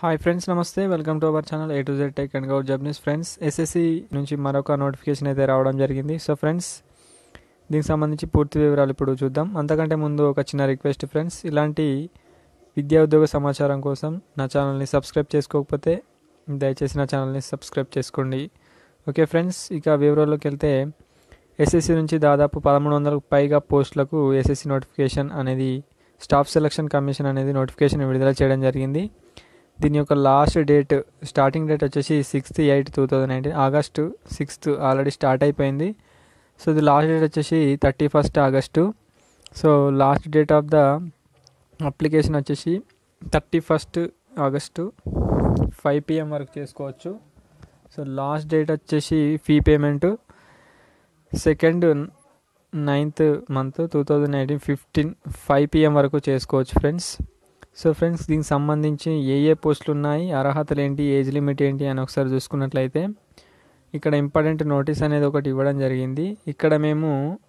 hi friends నమస్తే welcome to our channel A to Z tech and govt job news friends SSC నుంచి మరొక notification అయితే రావడం జరిగింది సో ఫ్రెండ్స్ దీనికి సంబంధించి పూర్తి వివరాలు ఇప్పుడు చూద్దాం అంతకంటే ముందు ఒక చిన్న రిక్వెస్ట్ ఫ్రెండ్స్ ఇలాంటి విద్యా ఉద్యోగ సమాచారం కోసం నా ఛానల్ని సబ్స్క్రైబ్ చేసుకోకపోతే దయచేసి నా ఛానల్ని సబ్స్క్రైబ్ చేసుకోండి ఓకే ఫ్రెండ్స్ ఇక వివరాల్లోకి వెళ్తే ఎస్ఎస్సి నుంచి దాదాపు పదమూడు వందలకు పైగా పోస్టులకు ఎస్ఎస్సి నోటిఫికేషన్ అనేది స్టాఫ్ సెలక్షన్ కమిషన్ అనేది నోటిఫికేషన్ విడుదల చేయడం జరిగింది దీని యొక్క లాస్ట్ డేట్ స్టార్టింగ్ డేట్ వచ్చేసి sixth eight two thousand nineteen August sixth already start అయిపోయింది సో ఇది లాస్ట్ డేట్ వచ్చేసి thirty first August so last date of the application వచ్చేసి thirty first August five PM వరకు చేసుకోవచ్చు సో లాస్ట్ డేట్ వచ్చేసి fee payment second ninth month two thousand eighteen fifteen five PM వరకు చేసుకోవచ్చు friends so friends దీనికి సంబంధించి ఏ ఏ పోస్టులు ఉన్నాయి అర్హతలు ఏంటి ఏజ్ లిమిట్ ఏంటి అని ఒకసారి చూసుకున్నట్లయితే ఇక్కడ ఇంపార్టెంట్ నోటీస్ అనేది ఒకటి ఇవ్వడం జరిగింది ఇక్కడ మేము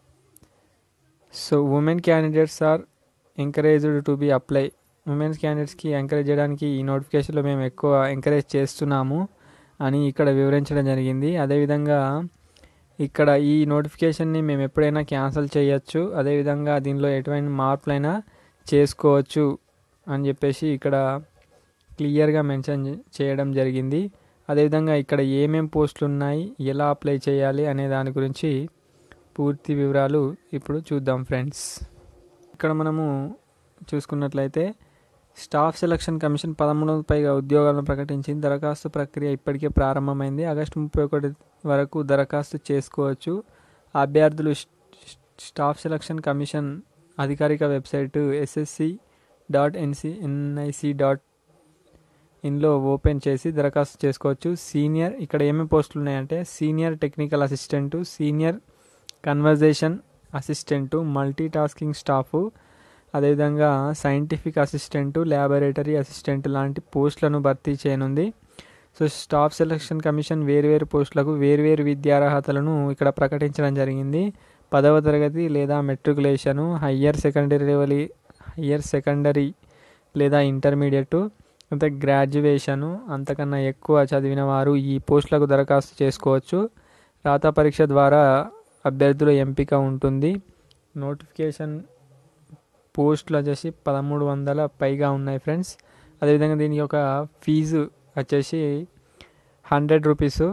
so women candidates are encouraged to be apply women's క్యాండిడేట్స్కి ఎంకరేజ్ చేయడానికి ఈ నోటిఫికేషన్లో మేము ఎక్కువ ఎంకరేజ్ చేస్తున్నాము అని ఇక్కడ వివరించడం జరిగింది అదేవిధంగా ఇక్కడ ఈ నోటిఫికేషన్ని మేము ఎప్పుడైనా క్యాన్సిల్ చేయొచ్చు అదేవిధంగా దీనిలో ఎటువంటి మార్పులైనా చేసుకోవచ్చు అని చెప్పేసి ఇక్కడ క్లియర్గా మెన్షన్ చేయడం జరిగింది అదేవిధంగా ఇక్కడ ఏమేం పోస్టులు ఉన్నాయి ఎలా అప్లై చేయాలి అనే దాని గురించి పూర్తి వివరాలు ఇప్పుడు చూద్దాం ఫ్రెండ్స్ ఇక్కడ మనము చూసుకున్నట్లయితే స్టాఫ్ సెలక్షన్ కమిషన్ పదమూడు వందల పైగా ఉద్యోగాలను ప్రకటించింది దరఖాస్తు ప్రక్రియ ఇప్పటికే ప్రారంభమైంది ఆగస్టు ముప్పై ఒకటి వరకు దరఖాస్తు చేసుకోవచ్చు అభ్యర్థులు స్టాఫ్ సెలక్షన్ కమిషన్ అధికారిక website SSC dot NC NIC dot ఇన్లో ఓపెన్ చేసి దరఖాస్తు చేసుకోవచ్చు సీనియర్ ఇక్కడ ఏమేమి పోస్టులు ఉన్నాయంటే senior technical assistant senior conversation assistant multi tasking staff అదేవిధంగా సైంటిఫిక్ అసిస్టెంటు ల్యాబొరేటరీ అసిస్టెంట్ లాంటి పోస్టులను భర్తీ చేయనుంది సో స్టాఫ్ సెలక్షన్ కమిషన్ వేరువేరు పోస్టులకు వేరువేరు విద్యార్హతలను ఇక్కడ ప్రకటించడం జరిగింది పదవ తరగతి లేదా matriculation higher secondary level higher secondary లేదా ఇంటర్మీడియట్ అంటే గ్రాడ్యుయేషను అంతకన్నా ఎక్కువ చదివిన వారు ఈ పోస్టులకు దరఖాస్తు చేసుకోవచ్చు రాత పరీక్ష ద్వారా అభ్యర్థుల ఎంపిక ఉంటుంది నోటిఫికేషన్ పోస్టులు వచ్చేసి పదమూడు వందల పైగా ఉన్నాయి ఫ్రెండ్స్ అదేవిధంగా దీని యొక్క ఫీజు వచ్చేసి హండ్రెడ్ రూపీస్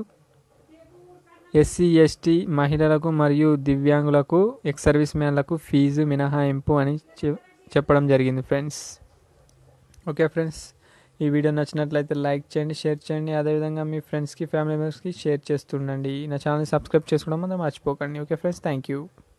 ఎస్సీ ఎస్టీ మహిళలకు మరియు దివ్యాంగులకు ఎక్స్ సర్వీస్ మ్యాన్లకు ఫీజు మినహాయింపు అని చెప్పడం జరిగింది ఫ్రెండ్స్ ఓకే ఫ్రెండ్స్ ఈ వీడియో నచ్చినట్లయితే లైక్ చేయండి షేర్ చేయండి అదేవిధంగా మీ ఫ్రెండ్స్కి ఫ్యామిలీ మెంబర్స్కి షేర్ చేస్తుండండి నా ఛానల్ని సబ్స్క్రైబ్ చేసుకోవడం మాత్రం మర్చిపోకండి ఓకే ఫ్రెండ్స్ థ్యాంక్ యూ